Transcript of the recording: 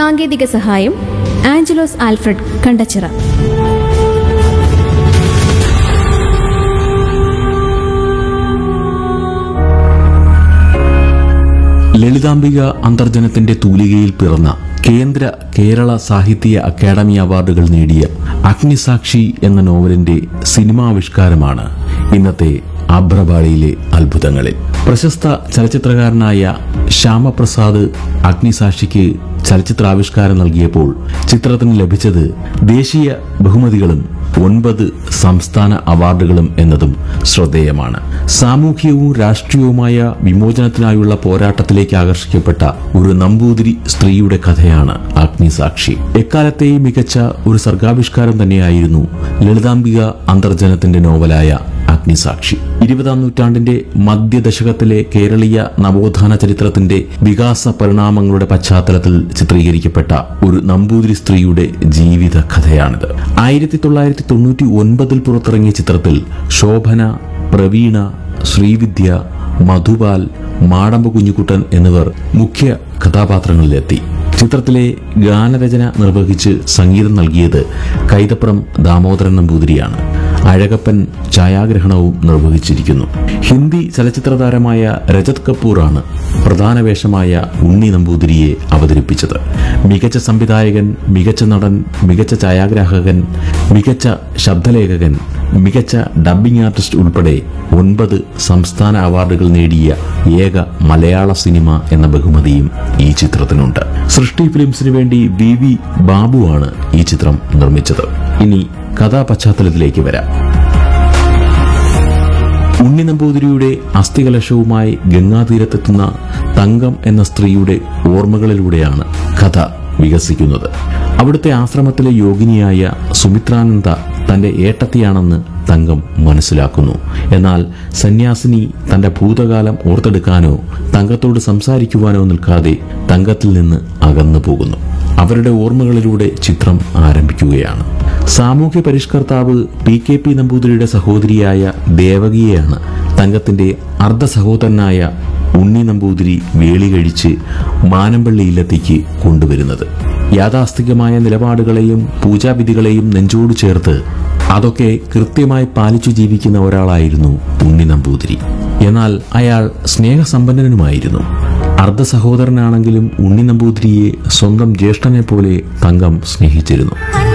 സാങ്കേതിക സഹായം ആഞ്ചലോസ് ആൽഫ്രഡ് കണ്ടച്ചിറ ലളിതാംബിക അന്തർജനത്തിന്റെ തൂലികയിൽ പിറന്ന കേന്ദ്ര കേരള സാഹിത്യ അക്കാദമി അവാർഡുകൾ നേടിയ അഗ്നിസാക്ഷി എന്ന നോവലിന്റെ സിനിമാവിഷ്കാരമാണ് ഇന്നത്തെ അഭ്രപാളിയിലെ അത്ഭുതങ്ങളിൽ പ്രശസ്ത ചലച്ചിത്രകാരനായ ശ്യാമപ്രസാദ് അഗ്നിസാക്ഷിക്ക് ചലച്ചിത്രാവിഷ്കാരം നൽകിയപ്പോൾ ചിത്രത്തിന് ലഭിച്ചത് ദേശീയ ബഹുമതികളും ഒൻപത് സംസ്ഥാന അവാർഡുകളും എന്നതും ശ്രദ്ധേയമാണ് സാമൂഹികവും രാഷ്ട്രീയവുമായ വിമോചനത്തിനായുള്ള പോരാട്ടത്തിലേക്ക് ആകർഷിക്കപ്പെട്ട ഒരു നമ്പൂതിരി സ്ത്രീയുടെ കഥയാണ് അഗ്നിസാക്ഷി എക്കാലത്തെയും മികച്ച ഒരു സർഗാവിഷ്കാരം തന്നെയായിരുന്നു ലളിതാംബിക അന്തർജനത്തിന്റെ നോവലായ അഗ്നിസാക്ഷി ഇരുപതാം നൂറ്റാണ്ടിന്റെ മധ്യദശകത്തിലെ കേരളീയ നവോത്ഥാന ചരിത്രത്തിന്റെ വികാസ പരിണാമങ്ങളുടെ പശ്ചാത്തലത്തിൽ ചിത്രീകരിക്കപ്പെട്ട ഒരു നമ്പൂതിരി സ്ത്രീയുടെ ജീവിത കഥയാണിത് ആയിരത്തി തൊള്ളായിരത്തി തൊണ്ണൂറ്റി ഒൻപതിൽ പുറത്തിറങ്ങിയ ചിത്രത്തിൽ ശോഭന പ്രവീണ ശ്രീവിദ്യ മധുപാൽ മാടമ്പ കുഞ്ഞുകുട്ടൻ എന്നിവർ മുഖ്യ കഥാപാത്രങ്ങളിലെത്തി ചിത്രത്തിലെ ഗാനരചന നിർവഹിച്ച് സംഗീതം നൽകിയത് കൈതപ്രം ദാമോദരൻ നമ്പൂതിരിയാണ് അഴകപ്പൻ ഛായാഗ്രഹണവും നിർവഹിച്ചിരിക്കുന്നു ഹിന്ദി ചലച്ചിത്ര താരമായ രജത് കപൂറാണ് പ്രധാന വേഷമായ ഉണ്ണി നമ്പൂതിരിയെ അവതരിപ്പിച്ചത് മികച്ച സംവിധായകൻ മികച്ച നടൻ മികച്ച ഛായാഗ്രാഹകൻ മികച്ച ശബ്ദലേഖകൻ മികച്ച ഡബ്ബിംഗ് ആർട്ടിസ്റ്റ് ഉൾപ്പെടെ ഒൻപത് സംസ്ഥാന അവാർഡുകൾ നേടിയ ഏക മലയാള സിനിമ എന്ന ബഹുമതിയും ഈ ചിത്രത്തിനുണ്ട് സൃഷ്ടി ഫിലിംസിന് വേണ്ടി വി വി ബാബുവാണ് ഈ ചിത്രം നിർമ്മിച്ചത് ഇനി കഥാപശ്ചാത്തലത്തിലേക്ക് വരാം ഉണ്ണി നമ്പൂതിരിയുടെ അസ്ഥികലശവുമായി ഗംഗാതീരത്തെത്തുന്ന തങ്കം എന്ന സ്ത്രീയുടെ ഓർമ്മകളിലൂടെയാണ് കഥ വികസിക്കുന്നത് അവിടുത്തെ ആശ്രമത്തിലെ യോഗിനിയായ സുമിത്രാനന്ദ തന്റെ ഏട്ടത്തിയാണെന്ന് തങ്കം മനസ്സിലാക്കുന്നു എന്നാൽ സന്യാസിനി തന്റെ ഭൂതകാലം ഓർത്തെടുക്കാനോ തങ്കത്തോട് സംസാരിക്കുവാനോ നിൽക്കാതെ തങ്കത്തിൽ നിന്ന് അകന്നു പോകുന്നു അവരുടെ ഓർമ്മകളിലൂടെ ചിത്രം ആരംഭിക്കുകയാണ് സാമൂഹ്യ പരിഷ്കർത്താവ് പി കെ പി നമ്പൂതിരിയുടെ സഹോദരിയായ ദേവകിയെയാണ് തങ്കത്തിന്റെ അർദ്ധ സഹോദരനായ ഉണ്ണി നമ്പൂതിരി വേളി കഴിച്ച് മാനമ്പള്ളിയിലെത്തിക്ക് കൊണ്ടുവരുന്നത് യാഥാസ്ഥികമായ നിലപാടുകളെയും പൂജാവിധികളെയും നെഞ്ചോട് ചേർത്ത് അതൊക്കെ കൃത്യമായി പാലിച്ചു ജീവിക്കുന്ന ഒരാളായിരുന്നു ഉണ്ണി നമ്പൂതിരി എന്നാൽ അയാൾ സ്നേഹസമ്പന്നനുമായിരുന്നു അർദ്ധ സഹോദരനാണെങ്കിലും ഉണ്ണി നമ്പൂതിരിയെ സ്വന്തം ജ്യേഷ്ഠനെ പോലെ തങ്കം സ്നേഹിച്ചിരുന്നു